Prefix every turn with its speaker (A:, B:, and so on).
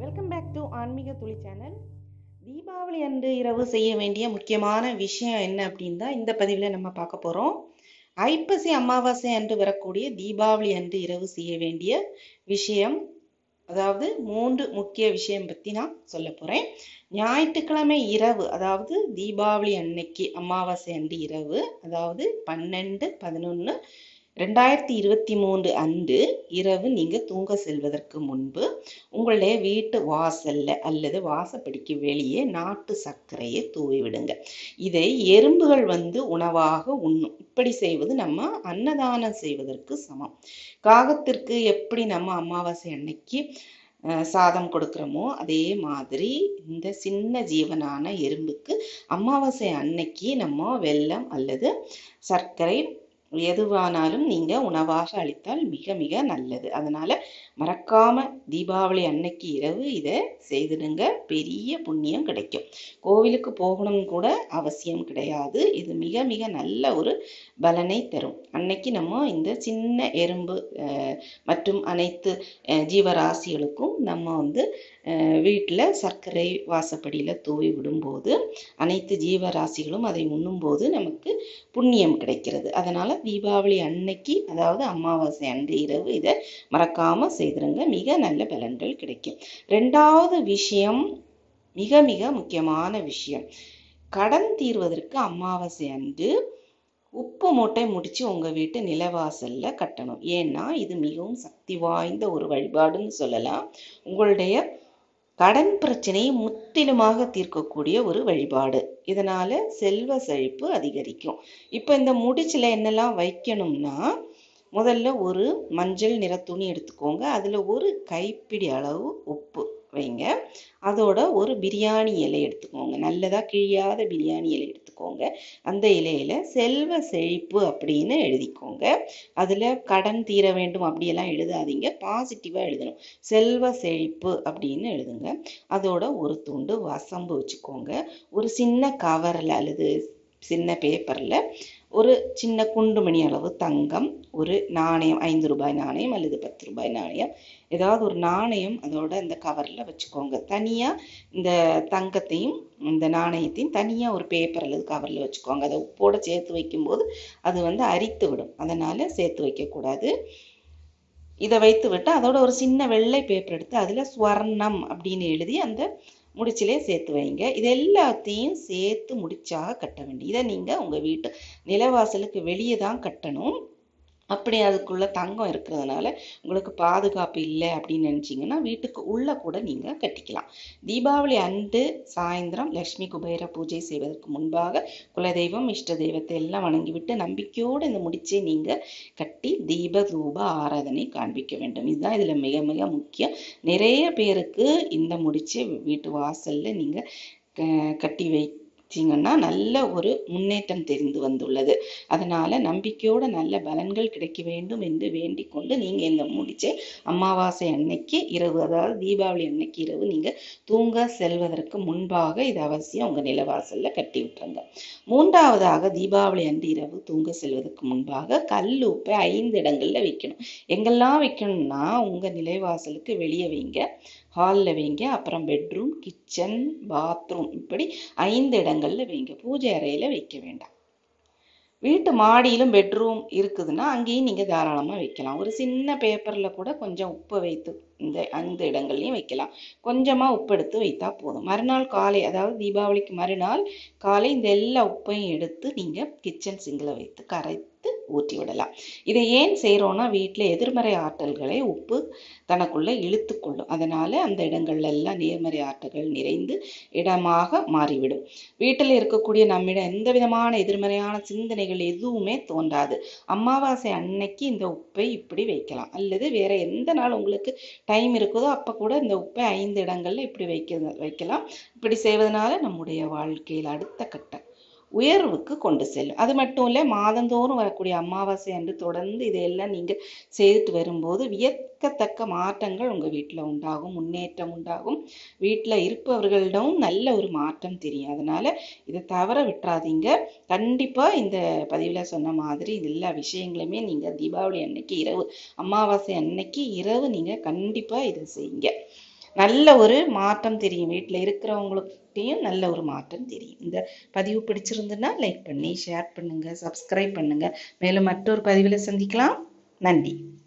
A: welcome back to ஆன்மீக துளி channel Deepavali அன்று இரவு செய்ய வேண்டிய முக்கியமான விஷயம் என்ன அப்படின்னு தான் இந்த பதிவில் நம்ம பார்க்க போகிறோம் ஐப்பசி அமாவாசை அன்று வரக்கூடிய தீபாவளி அன்று இரவு செய்ய வேண்டிய விஷயம் அதாவது மூன்று முக்கிய விஷயம் பற்றி நான் சொல்ல போகிறேன் ஞாயிற்றுக்கிழமை இரவு அதாவது தீபாவளி அன்னைக்கு அமாவாசை அன்று இரவு அதாவது பன்னெண்டு பதினொன்று ரெண்டாயிரத்தி இருபத்தி மூன்று அன்று இரவு நீங்க தூங்க செல்வதற்கு முன்பு உங்களுடைய வீட்டு வாசல்ல அல்லது வாசப்படிக்கு வெளியே நாட்டு சர்க்கரையை தூவி விடுங்க இதை எறும்புகள் வந்து உணவாக உண்ணும் இப்படி செய்வது நம்ம அன்னதானம் செய்வதற்கு சமம் காகத்திற்கு எப்படி நம்ம அமாவாசை அன்னைக்கு அஹ், சாதம் கொடுக்குறோமோ அதே மாதிரி இந்த சின்ன ஜீவனான எறும்புக்கு அமாவாசை அன்னைக்கு நம்ம வெல்லம் அல்லது சர்க்கரை எதுவானாலும் நீங்க உணவாக அளித்தால் மிக மிக நல்லது அதனால மறக்காம தீபாவளி அன்னைக்கு இரவு இதை செய்திடுங்க பெரிய புண்ணியம் கிடைக்கும் கோவிலுக்கு போகணும் கூட அவசியம் கிடையாது இது மிக மிக நல்ல ஒரு பலனை தரும் அன்னைக்கு நம்ம இந்த சின்ன எறும்பு அஹ், மற்றும் அனைத்து அஹ், ஜீவராசிகளுக்கும் நம்ம வந்து வீட்டில் சர்க்கரை வாசப்படியில் தூவி விடும்போது அனைத்து ஜீவராசிகளும் அதை உண்ணும்போது நமக்கு புண்ணியம் கிடைக்கிறது அதனால தீபாவளி அன்னைக்கு அதாவது அமாவாசை அன்று இரவு இதை மறக்காம செய்திருங்க மிக நல்ல பலன்கள் கிடைக்கும் ரெண்டாவது விஷயம் மிக மிக முக்கியமான விஷயம் கடன் தீர்வதற்கு அமாவாசை அன்று உப்பு மூட்டை முடிச்சு உங்க வீட்டு நிலவாசல்ல கட்டணும் ஏன்னா இது மிகவும் சக்தி வாய்ந்த ஒரு வழிபாடுன்னு சொல்லலாம் உங்களுடைய கடன் பிரச்சனையை முற்றிலுமாக தீர்க்கக்கூடிய ஒரு வழிபாடு இதனால செல்வ செழிப்பு அதிகரிக்கும் இப்போ இந்த முடிச்சுல என்னெல்லாம் வைக்கணும்னா முதல்ல ஒரு மஞ்சள் நிற துணி எடுத்துக்கோங்க அதில் ஒரு கைப்பிடி அளவு உப்பு வைங்க அதோட ஒரு பிரியாணி இலை எடுத்துக்கோங்க நல்லதாக கிழியாத பிரியாணி இலை எடுத்துக்கோங்க அந்த இலையில செல்வ செழிப்பு அப்படின்னு எழுதிக்கோங்க அதில் கடன் தீர வேண்டும் அப்படியெல்லாம் எழுதாதீங்க பாசிட்டிவாக எழுதணும் செல்வ செழிப்பு அப்படின்னு எழுதுங்க அதோட ஒரு துண்டு வசம்பு வச்சுக்கோங்க ஒரு சின்ன கவரில் அல்லது சின்ன பேப்பரில் ஒரு சின்ன குண்டுமணி அளவு தங்கம் ஒரு நாணயம் ஐந்து ரூபாய் நாணயம் அல்லது பத்து ரூபாய் நாணயம் ஏதாவது ஒரு நாணயம் அதோட இந்த கவரில் வச்சுக்கோங்க தனியாக இந்த தங்கத்தையும் இந்த நாணயத்தையும் தனியாக ஒரு பேப்பர் அல்லது கவரில் வச்சுக்கோங்க அதை உப்போட சேர்த்து வைக்கும்போது அது வந்து அரித்து விடும் அதனால் சேர்த்து வைக்கக்கூடாது இதை வைத்து விட்டு அதோட ஒரு சின்ன வெள்ளை பேப்பர் எடுத்து அதில் ஸ்வர்ணம் அப்படின்னு எழுதி அந்த முடிச்சிலே சேர்த்து வைங்க இது எல்லாத்தையும் சேர்த்து முடிச்சாக கட்ட வேண்டிய இதை நீங்கள் உங்கள் வீட்டு நிலவாசலுக்கு வெளியே தான் கட்டணும் அப்படி அதுக்குள்ள தங்கம் இருக்கிறதுனால உங்களுக்கு பாதுகாப்பு இல்லை அப்படின்னு நினச்சிங்கன்னா வீட்டுக்கு உள்ளே கூட நீங்கள் கட்டிக்கலாம் தீபாவளி அன்று சாயந்தரம் லக்ஷ்மி குபேர பூஜை செய்வதற்கு முன்பாக குலதெய்வம் இஷ்ட தெய்வத்தை எல்லாம் வணங்கிவிட்டு நம்பிக்கையோடு இந்த முடிச்சை நீங்கள் கட்டி தீப தூப ஆராதனை காண்பிக்க வேண்டும் இதுதான் இதில் மிக மிக முக்கியம் நிறைய பேருக்கு இந்த முடிச்சை வீட்டு வாசலில் நீங்கள் கட்டி வை வச்சிங்கன்னா நல்ல ஒரு முன்னேற்றம் தெரிந்து வந்துள்ளது அதனால நம்பிக்கையோட நல்ல பலன்கள் கிடைக்க வேண்டும் என்று வேண்டிக் கொண்டு நீங்க இந்த முடிச்சை அமாவாசை அன்னைக்கு இரவு அதாவது தீபாவளி அன்னைக்கு இரவு நீங்க தூங்க செல்வதற்கு முன்பாக இது அவசியம் உங்க நிலவாசல்ல கட்டி விட்டுருங்க மூன்றாவதாக தீபாவளி அன்று இரவு தூங்க செல்வதற்கு முன்பாக கல் உப்பை ஐந்து இடங்கள்ல வைக்கணும் எங்கெல்லாம் வைக்கணும்னா உங்க நிலைவாசலுக்கு வெளியே வைங்க ஹாலில் வைங்க அப்புறம் பெட்ரூம் கிச்சன் பாத்ரூம் இப்படி ஐந்து இடங்கள்ல வைங்க பூஜை அறையில் வைக்க வேண்டாம் வீட்டு மாடியிலும் பெட்ரூம் இருக்குதுன்னா அங்கேயும் நீங்கள் தாராளமாக வைக்கலாம் ஒரு சின்ன பேப்பரில் கூட கொஞ்சம் உப்பு வைத்து இந்த அந்த இடங்கள்லையும் வைக்கலாம் கொஞ்சமாக உப்பு எடுத்து வைத்தா போதும் மறுநாள் காலை அதாவது தீபாவளிக்கு மறுநாள் காலை இந்த எல்லா உப்பையும் எடுத்து நீங்கள் கிச்சன் சிங்கில் வைத்து கரைத்து ஊற்றி விடலாம் இதை ஏன் செய்கிறோன்னா வீட்டில் எதிர்மறை ஆற்றல்களை உப்பு தனக்குள்ளே இழுத்து கொள்ளும் அதனால் அந்த இடங்கள்ல எல்லாம் நேர்மறை ஆற்றல்கள் நிறைந்து இடமாக மாறிவிடும் வீட்டில் இருக்கக்கூடிய நம்மிடம் எந்த விதமான எதிர்மறையான சிந்தனைகள் எதுவுமே தோன்றாது அமாவாசை அன்னைக்கு இந்த உப்பை இப்படி வைக்கலாம் அல்லது வேற எந்த நாள் உங்களுக்கு டைம் இருக்குதோ அப்போ கூட இந்த உப்பை ஐந்து இடங்கள்ல இப்படி வைக்க வைக்கலாம் இப்படி செய்வதனால நம்முடைய வாழ்க்கையில் அடுத்த கட்ட உயர்வுக்கு கொண்டு செல்லும் அது மட்டும் இல்லை மாதந்தோறும் வரக்கூடிய அமாவாசை அன்று தொடர்ந்து இதையெல்லாம் நீங்கள் செய்துட்டு வரும்போது வியக்கத்தக்க மாற்றங்கள் உங்கள் வீட்டில் உண்டாகும் முன்னேற்றம் உண்டாகும் வீட்டில் இருப்பவர்களிடம் நல்ல ஒரு மாற்றம் தெரியும் அதனால இதை தவற விட்டுறாதீங்க கண்டிப்பாக இந்த பதிவில் சொன்ன மாதிரி இது எல்லா விஷயங்களுமே நீங்கள் தீபாவளி அன்னைக்கு இரவு அமாவாசை அன்னைக்கு இரவு நீங்கள் கண்டிப்பாக இதை செய்யுங்க நல்ல ஒரு மாற்றம் தெரியும் வீட்டில் இருக்கிறவங்களுக்கிட்டையும் நல்ல ஒரு மாற்றம் தெரியும் இந்த பதிவு பிடிச்சிருந்துன்னா லைக் பண்ணி ஷேர் பண்ணுங்க சப்ஸ்கிரைப் பண்ணுங்க மேலும் மற்றொரு பதிவில் சந்திக்கலாம் நன்றி